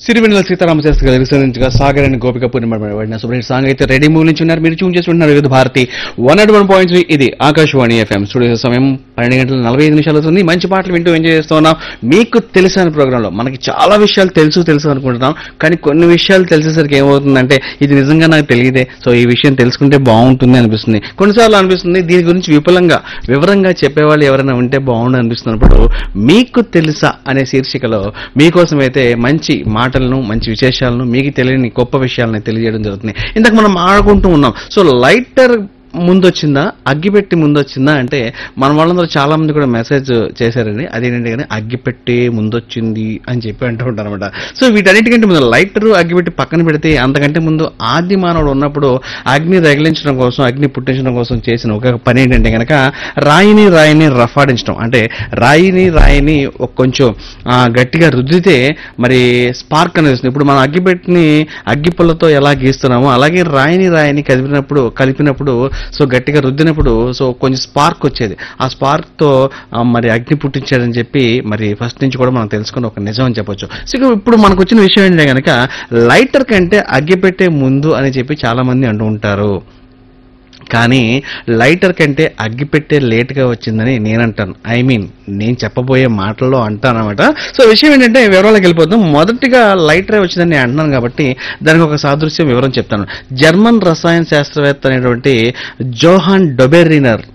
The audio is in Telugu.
సిరివెన్నెల సీతారామశాస్త్రి గారు రిసర్చించగా సాగర్ అని గోపిక పూర్ణిమ సుబ్రహ్మణ్య సాంగ్ అయితే రెడీ మూవ్ నుంచి ఉన్నారు మీరు చూన్ చేస్తుంటున్నారు Vividh Bharati one not one point ఇది ఆకాశవాణి ఎఫ్ఎం స్టూడియో సమయం పన్నెండు గంటల నలభై ఐదు నిమిషాలు అవుతుంది మంచి పాటలు వింటూ ఎంజాయ్ చేస్తూ ఉన్నాం మీకు తెలిసిన ప్రోగ్రాంలో మనకి చాలా విషయాలు తెలుసు తెలుసు అనుకుంటున్నాం కానీ కొన్ని విషయాలు తెలిసేసరికి ఏమవుతుందంటే ఇది నిజంగా నాకు తెలియదే సో ఈ విషయం తెలుసుకుంటే బాగుంటుంది అనిపిస్తుంది కొన్నిసార్లు అనిపిస్తుంది దీని గురించి విపులంగా వివరంగా చెప్పేవాళ్ళు ఎవరైనా ఉంటే బాగుండు అనిపిస్తున్నప్పుడు మీకు తెలుసా అనే శీర్షికలో మీకోసం అయితే మంచి మాటలను మంచి విశేషాలను మీకు తెలియని గొప్ప విషయాలను తెలియజేయడం జరుగుతుంది ఇందాక మనం ఆడుకుంటూ ఉన్నాం సో లైటర్ ముందొచ్చిందా అగ్గిపెట్టి ముందొచ్చిందా అంటే మన వాళ్ళందరూ చాలా మంది కూడా మెసేజ్ చేశారండి అదేంటంటే కానీ అగ్గిపెట్టి ముందొచ్చింది అని చెప్పి అంటూ ఉంటారు అనమాట సో వీటన్నిటికంటే ముందు లైటర్ అగ్గిపెట్టి పక్కన పెడితే అంతకంటే ముందు ఆది మానవుడు ఉన్నప్పుడు అగ్ని రగిలించడం కోసం అగ్ని పుట్టించడం కోసం చేసిన ఒక పని ఏంటంటే కనుక రాయిని రాయిని రఫాడించడం అంటే రాయిని రాయిని ఒక కొంచెం ఆ, గట్టిగా రుద్దితే మరి స్పార్క్ అనేది వస్తుంది ఇప్పుడు మనం అగ్గిపెట్టిని అగ్గిపుల్లతో ఎలా గీస్తున్నామో అలాగే రాయిని రాయిని కలిపినప్పుడు కలిపినప్పుడు సో గట్టిగా రుద్దినప్పుడు సో కొంచెం స్పార్క్ వచ్చేది ఆ స్పార్క్ తో ఆ, మరి అగ్ని పుట్టించాడని చెప్పి మరి ఫస్ట్ నుంచి కూడా మనం తెలుసుకున్న ఒక నిజం అని చెప్పొచ్చు సో ఇక ఇప్పుడు మనకు వచ్చిన విషయం ఏంటంటే కనుక లైటర్ కంటే అగ్గి పెట్టే ముందు అని చెప్పి చాలా మంది అంటూ ఉంటారు కానీ లైటర్ కంటే అగ్గిపెట్టే లేట్గా వచ్చిందని నేను అంటాను ఐ మీన్ నేను చెప్పబోయే మాటల్లో అంటాను అనమాట సో విషయం ఏంటంటే వివరాలకు వెళ్ళిపోతాం మొదటిగా లైటరే వచ్చిందని నేను అంటున్నాను కాబట్టి దానికి ఒక సాదృశ్యం వివరం చెప్తాను జర్మన్ రసాయన శాస్త్రవేత్త అనేటువంటి జోహాన్ డొబెర్రినర్